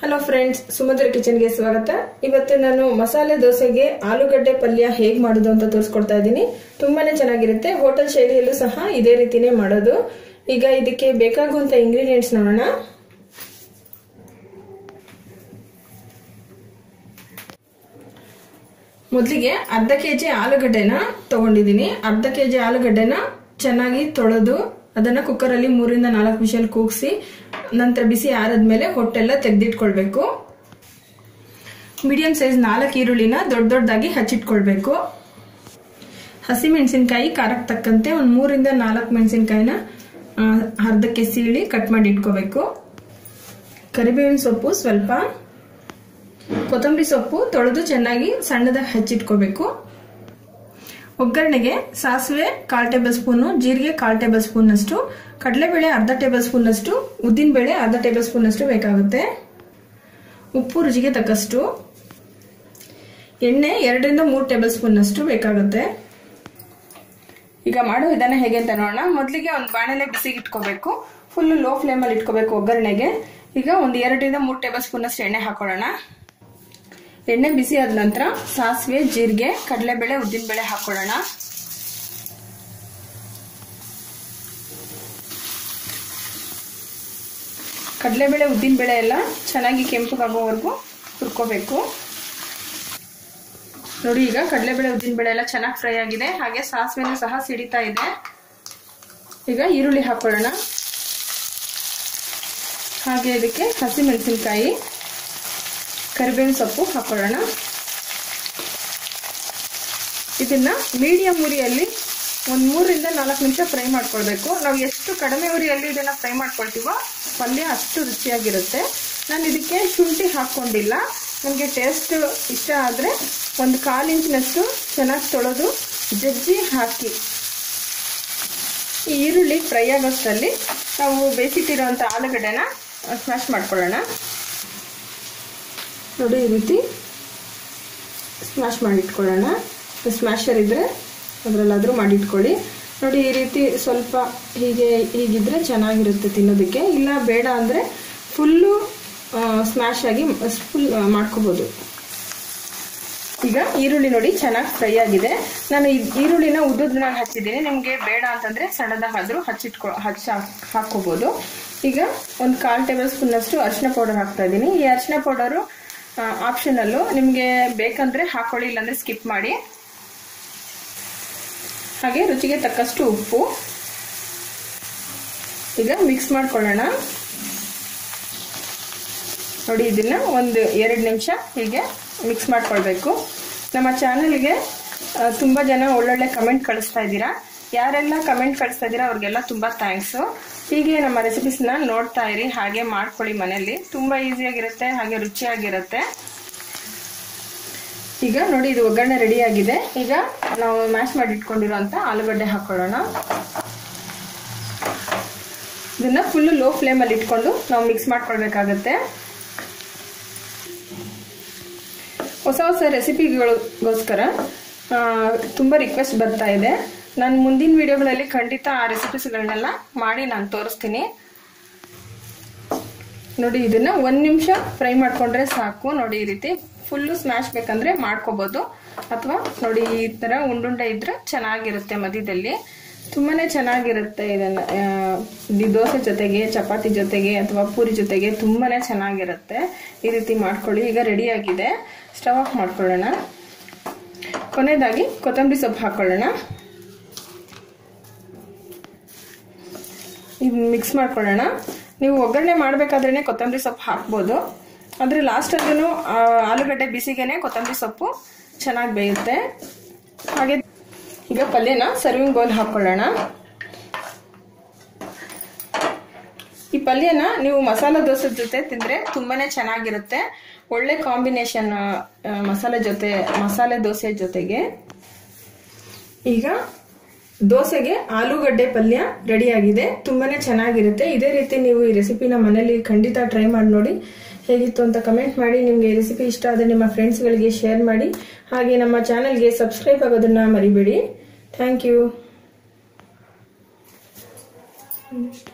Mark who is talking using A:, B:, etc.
A: hello friends ಸುಮಧುರ ಕಿಚನ್ಗೆ ಸ್ವಾಗತ ಇವತ್ತು ನಾನು ಮಸಾಲೆ ದೋಸೆಗೆ ಆಲೂಗಡ್ಡೆ ಪಲ್ಯ ಹೇಗ್ ಮಾಡೋದು ಅಂತ ತೋರಿಸ್ಕೊಡ್ತಾ ಇದ್ದೀನಿ ತುಂಬಾನೇ ಚೆನ್ನಾಗಿರುತ್ತೆ ಹೋಟೆಲ್ ಶೈಲಿಯಲ್ಲೂ ಸಹ ಇದೇ ರೀತಿನೇ ಮಾಡೋದು ಈಗ ಇದಕ್ಕೆ ಬೇಕಾಗುವಂತ ಇಂಗ್ರೀಡಿಯೆಂಟ್ಸ್ ನೋಡೋಣ ಮೊದಲಿಗೆ ಅರ್ಧ ಕೆಜಿ ಆಲೂಗಡ್ಡೆನ ತಗೊಂಡಿದ್ದೀನಿ ಅರ್ಧ ಕೆಜಿ ಆಲೂಗಡ್ಡೆನ ಚೆನ್ನಾಗಿ ತೊಳೆದು ಅದನ್ನ ಕುಕ್ಕರಲ್ಲಿ ಮೂರಿಂದ ನಾಲ್ಕು ವಿಷಲ್ ಕೂಗಿಸಿ ನಂತರ ಬಿಸಿ ಆರದ್ಮೇಲೆ ಹೊಟ್ಟೆಲ್ಲ ತೆಗೆದಿಟ್ಕೊಳ್ಬೇಕು ಮೀಡಿಯಂ ಸೈಜ್ ನಾಲ್ಕು ಈರುಳ್ಳಿನ ದೊಡ್ಡ ದೊಡ್ಡದಾಗಿ ಹಚ್ಚಿಟ್ಕೊಳ್ಬೇಕು ಹಸಿ ಮೆಣಸಿನ್ಕಾಯಿ ಖಾರಕ್ಕೆ ತಕ್ಕಂತೆ ಒಂದು ಮೂರಿಂದ ನಾಲ್ಕು ಮೆಣಸಿನ್ಕಾಯಿನ ಅರ್ಧಕ್ಕೆ ಸೀಳಿ ಕಟ್ ಮಾಡಿ ಇಟ್ಕೋಬೇಕು ಕರಿಬೇವಿನ ಸೊಪ್ಪು ಸ್ವಲ್ಪ ಕೊತ್ತಂಬರಿ ಸೊಪ್ಪು ತೊಳೆದು ಚೆನ್ನಾಗಿ ಸಣ್ಣದಾಗಿ ಹಚ್ಚಿಟ್ಕೋಬೇಕು ಒಗ್ಗರಣೆಗೆ ಸಾಸಿವೆ ಕಾಲ್ ಟೇಬಲ್ ಸ್ಪೂನು ಜೀರಿಗೆ ಕಾಲ್ ಟೇಬಲ್ ಸ್ಪೂನ್ ಅಷ್ಟು ಕಡಲೆಬೇಳೆ ಅರ್ಧ ಟೇಬಲ್ ಸ್ಪೂನ್ ಅಷ್ಟು ಉದ್ದಿನ ಬೇಳೆ ಅರ್ಧ ಟೇಬಲ್ ಸ್ಪೂನ್ ಅಷ್ಟು ಬೇಕಾಗುತ್ತೆ ಉಪ್ಪು ರುಚಿಗೆ ತಕ್ಕಷ್ಟು ಎಣ್ಣೆ ಎರಡರಿಂದ ಮೂರು ಟೇಬಲ್ ಸ್ಪೂನ್ ಅಷ್ಟು ಬೇಕಾಗುತ್ತೆ ಈಗ ಮಾಡೋ ವಿಧಾನ ಹೇಗೆ ಅಂತ ನೋಡೋಣ ಮೊದಲಿಗೆ ಒಂದು ಬಾಣಲೆ ಬಿಸಿಗೆ ಇಟ್ಕೋಬೇಕು ಫುಲ್ ಲೋ ಫ್ಲೇಮಲ್ಲಿ ಇಟ್ಕೋಬೇಕು ಒಗ್ಗರಣೆಗೆ ಈಗ ಒಂದು ಎರಡರಿಂದ ಮೂರು ಟೇಬಲ್ ಸ್ಪೂನ್ ಅಷ್ಟು ಎಣ್ಣೆ ಹಾಕೊಳ್ಳೋಣ ಎಣ್ಣೆ ಬಿಸಿ ಆದ ನಂತರ ಸಾಸಿವೆ ಜೀರಿಗೆ ಕಡಲೆಬೇಳೆ ಉದ್ದಿನಬೇಳೆ ಹಾಕೊಳ್ಳೋಣ ಕಡಲೆಬೇಳೆ ಉದ್ದಿನಬೇಳೆ ಎಲ್ಲ ಚೆನ್ನಾಗಿ ಕೆಂಪಗಾಗೋವರೆಗೂ ಹುರ್ಕೋಬೇಕು ನೋಡಿ ಈಗ ಕಡಲೆಬೇಳೆ ಉದ್ದಿನಬೇಳೆ ಎಲ್ಲ ಚೆನ್ನಾಗಿ ಫ್ರೈ ಆಗಿದೆ ಹಾಗೆ ಸಾಸಿವೆನೂ ಸಹ ಸಿಡಿತಾ ಇದೆ ಈಗ ಈರುಳ್ಳಿ ಹಾಕೊಳ್ಳೋಣ ಹಾಗೆ ಇದಕ್ಕೆ ಹಸಿಮೆಣಸಿನ್ಕಾಯಿ ಕರಿಬೇವಿನ ಸೊಪ್ಪು ಹಾಕೊಳ್ಳೋಣ ಇದನ್ನ ಮೀಡಿಯಂ ಉರಿಯಲ್ಲಿ ಒಂದು ಮೂರರಿಂದ ನಾಲ್ಕು ನಿಮಿಷ ಫ್ರೈ ಮಾಡ್ಕೊಳ್ಬೇಕು ನಾವು ಎಷ್ಟು ಕಡಿಮೆ ಉರಿಯಲ್ಲಿ ಇದನ್ನ ಫ್ರೈ ಮಾಡ್ಕೊಳ್ತೀವೋ ಪಲ್ಯ ಅಷ್ಟು ರುಚಿಯಾಗಿರುತ್ತೆ ನಾನು ಇದಕ್ಕೆ ಶುಂಠಿ ಹಾಕ್ಕೊಂಡಿಲ್ಲ ನನಗೆ ಟೇಸ್ಟ್ ಇಷ್ಟ ಆದರೆ ಒಂದು ಕಾಲು ಇಂಚಿನಷ್ಟು ಚೆನ್ನಾಗಿ ತೊಳೆದು ಜಜ್ಜಿ ಹಾಕಿ ಈ ಈರುಳ್ಳಿ ಫ್ರೈ ಆಗೋಷ್ಟರಲ್ಲಿ ನಾವು ಬೇಯಿಸಿಟ್ಟಿರೋಂಥ ಆಲೂಗಡ್ಡೆನ ಸ್ಮ್ಯಾಶ್ ಮಾಡ್ಕೊಳ್ಳೋಣ ನೋಡಿ ಈ ರೀತಿ ಸ್ಮ್ಯಾಶ್ ಮಾಡಿಟ್ಕೊಳ್ಳೋಣ ಸ್ಮ್ಯಾಶರ್ ಇದ್ದರೆ ಅದರಲ್ಲಾದರೂ ಮಾಡಿಟ್ಕೊಳ್ಳಿ ನೋಡಿ ಈ ರೀತಿ ಸ್ವಲ್ಪ ಹೀಗೆ ಹೀಗಿದ್ರೆ ಚೆನ್ನಾಗಿರುತ್ತೆ ತಿನ್ನೋದಕ್ಕೆ ಇಲ್ಲ ಬೇಡ ಅಂದರೆ ಫುಲ್ಲು ಸ್ಮ್ಯಾಶ್ ಆಗಿ ಫುಲ್ ಮಾಡ್ಕೋಬೋದು ಈಗ ಈರುಳ್ಳಿ ನೋಡಿ ಚೆನ್ನಾಗಿ ಫ್ರೈ ಆಗಿದೆ ನಾನು ಈರುಳ್ಳಿನ ಉದ್ದುದ್ನಾಗ ಹಚ್ಚಿದ್ದೀನಿ ನಿಮಗೆ ಬೇಡ ಅಂತಂದರೆ ಸಣ್ಣದಾಗಾದರೂ ಹಚ್ಚಿಟ್ಕೊ ಹಚ್ಚಿ ಹಾಕ್ಕೋಬೋದು ಈಗ ಒಂದು ಕಾಲು ಟೇಬಲ್ ಸ್ಪೂನಷ್ಟು ಅರಿಶಿನ ಪೌಡರ್ ಹಾಕ್ತಾ ಇದ್ದೀನಿ ಈ ಅರಿಶಿನ ಪೌಡರು ಆಪ್ಷನಲ್ಲು ನಿಮಗೆ ಬೇಕಂದ್ರೆ ಹಾಕೊಳ್ಳಿ ಇಲ್ಲಾಂದ್ರೆ ಸ್ಕಿಪ್ ಮಾಡಿ ಹಾಗೆ ರುಚಿಗೆ ತಕ್ಕಷ್ಟು ಉಪ್ಪು ಈಗ ಮಿಕ್ಸ್ ಮಾಡ್ಕೊಳ್ಳೋಣ ನೋಡಿ ಇದನ್ನ ಒಂದು ಎರಡು ನಿಮಿಷ ಹೀಗೆ ಮಿಕ್ಸ್ ಮಾಡ್ಕೊಳ್ಬೇಕು ನಮ್ಮ ಚಾನಲ್ಗೆ ತುಂಬ ಜನ ಒಳ್ಳೊಳ್ಳೆ ಕಮೆಂಟ್ ಕಳಿಸ್ತಾ ಇದ್ದೀರಾ ಯಾರೆಲ್ಲ ಕಮೆಂಟ್ ಕಳಿಸ್ತಾ ಇದ್ದೀರಾ ಅವ್ರಿಗೆಲ್ಲ ತುಂಬ ಥ್ಯಾಂಕ್ಸು ಹೀಗೆ ನಮ್ಮ ರೆಸಿಪೀಸ್ನ ನೋಡ್ತಾ ಇರಿ ಹಾಗೆ ಮಾಡ್ಕೊಳ್ಳಿ ಮನೆಯಲ್ಲಿ ತುಂಬ ಈಸಿಯಾಗಿರುತ್ತೆ ಹಾಗೆ ರುಚಿಯಾಗಿರುತ್ತೆ ಈಗ ನೋಡಿ ಇದು ಒಗ್ಗರಣೆ ರೆಡಿ ಆಗಿದೆ ಈಗ ನಾವು ಮ್ಯಾಶ್ ಮಾಡಿ ಇಟ್ಕೊಂಡಿರೋಂಥ ಆಲೂಗಡ್ಡೆ ಹಾಕೊಳ್ಳೋಣ ಇದನ್ನ ಫುಲ್ ಲೋ ಫ್ಲೇಮಲ್ಲಿ ಇಟ್ಕೊಂಡು ನಾವು ಮಿಕ್ಸ್ ಮಾಡ್ಕೊಳ್ಬೇಕಾಗತ್ತೆ ಹೊಸ ಹೊಸ ರೆಸಿಪಿಗಳಿಗೋಸ್ಕರ ತುಂಬ ರಿಕ್ವೆಸ್ಟ್ ಬರ್ತಾ ಇದೆ ನಾನು ಮುಂದಿನ ವಿಡಿಯೋಗಳಲ್ಲಿ ಖಂಡಿತ ಆ ರೆಸಿಪೀಸ್ಗಳನ್ನೆಲ್ಲ ಮಾಡಿ ನಾನು ತೋರಿಸ್ತೀನಿ ನೋಡಿ ಇದನ್ನ ಒಂದು ನಿಮಿಷ ಫ್ರೈ ಮಾಡ್ಕೊಂಡ್ರೆ ಸಾಕು ನೋಡಿ ಈ ರೀತಿ ಫುಲ್ಲು ಸ್ಮ್ಯಾಶ್ ಬೇಕಂದ್ರೆ ಮಾಡ್ಕೋಬೋದು ಅಥವಾ ನೋಡಿ ಈ ಥರ ಉಂಡುಂಡೆ ಇದ್ರೆ ಚೆನ್ನಾಗಿರುತ್ತೆ ಮಧ್ಯದಲ್ಲಿ ತುಂಬಾ ಚೆನ್ನಾಗಿರುತ್ತೆ ಇದನ್ನು ದೋಸೆ ಜೊತೆಗೆ ಚಪಾತಿ ಜೊತೆಗೆ ಅಥವಾ ಪೂರಿ ಜೊತೆಗೆ ತುಂಬಾ ಚೆನ್ನಾಗಿರುತ್ತೆ ಈ ರೀತಿ ಮಾಡ್ಕೊಳ್ಳಿ ಈಗ ರೆಡಿಯಾಗಿದೆ ಸ್ಟವ್ ಆಫ್ ಮಾಡ್ಕೊಳ್ಳೋಣ ಕೊನೆಯದಾಗಿ ಕೊತ್ತಂಬರಿ ಸೊಪ್ಪು ಹಾಕೊಳ್ಳೋಣ ಇದು ಮಿಕ್ಸ್ ಮಾಡ್ಕೊಳ್ಳೋಣ ನೀವು ಒಗ್ಗರಣೆ ಮಾಡಬೇಕಾದ್ರೇ ಕೊತ್ತಂಬರಿ ಸೊಪ್ಪು ಹಾಕ್ಬೋದು ಆದರೆ ಲಾಸ್ಟಲ್ಲೂ ಆಲೂಗಡ್ಡೆ ಬಿಸಿಗೆನೆ ಕೊತ್ತಂಬರಿ ಸೊಪ್ಪು ಚೆನ್ನಾಗಿ ಬೇಯುತ್ತೆ ಹಾಗೆ ಈಗ ಪಲ್ಯನ ಸರ್ವಿಂಗ್ ಬೌಲ್ ಹಾಕ್ಕೊಳ್ಳೋಣ ಈ ಪಲ್ಯನ ನೀವು ಮಸಾಲ ದೋಸೆ ಜೊತೆ ತಿಂದರೆ ತುಂಬಾ ಚೆನ್ನಾಗಿರುತ್ತೆ ಒಳ್ಳೆ ಕಾಂಬಿನೇಷನ್ ಮಸಾಲೆ ಜೊತೆ ಮಸಾಲೆ ದೋಸೆ ಜೊತೆಗೆ ಈಗ ದೋಸೆಗೆ ಆಲೂಗಡ್ಡೆ ಪಲ್ಯ ರೆಡಿಯಾಗಿದೆ ತುಂಬಾನೇ ಚೆನ್ನಾಗಿರುತ್ತೆ ಇದೇ ರೀತಿ ನೀವು ಈ ರೆಸಿಪಿನ ಮನೇಲಿ ಖಂಡಿತ ಟ್ರೈ ಮಾಡಿ ನೋಡಿ ಹೇಗಿತ್ತು ಅಂತ ಕಮೆಂಟ್ ಮಾಡಿ ನಿಮಗೆ ಈ ರೆಸಿಪಿ ಇಷ್ಟ ಆದರೆ ನಿಮ್ಮ ಫ್ರೆಂಡ್ಸ್ಗಳಿಗೆ ಶೇರ್ ಮಾಡಿ ಹಾಗೆ ನಮ್ಮ ಚಾನಲ್ಗೆ ಸಬ್ಸ್ಕ್ರೈಬ್ ಆಗೋದನ್ನ ಮರಿಬೇಡಿ ಥ್ಯಾಂಕ್ ಯು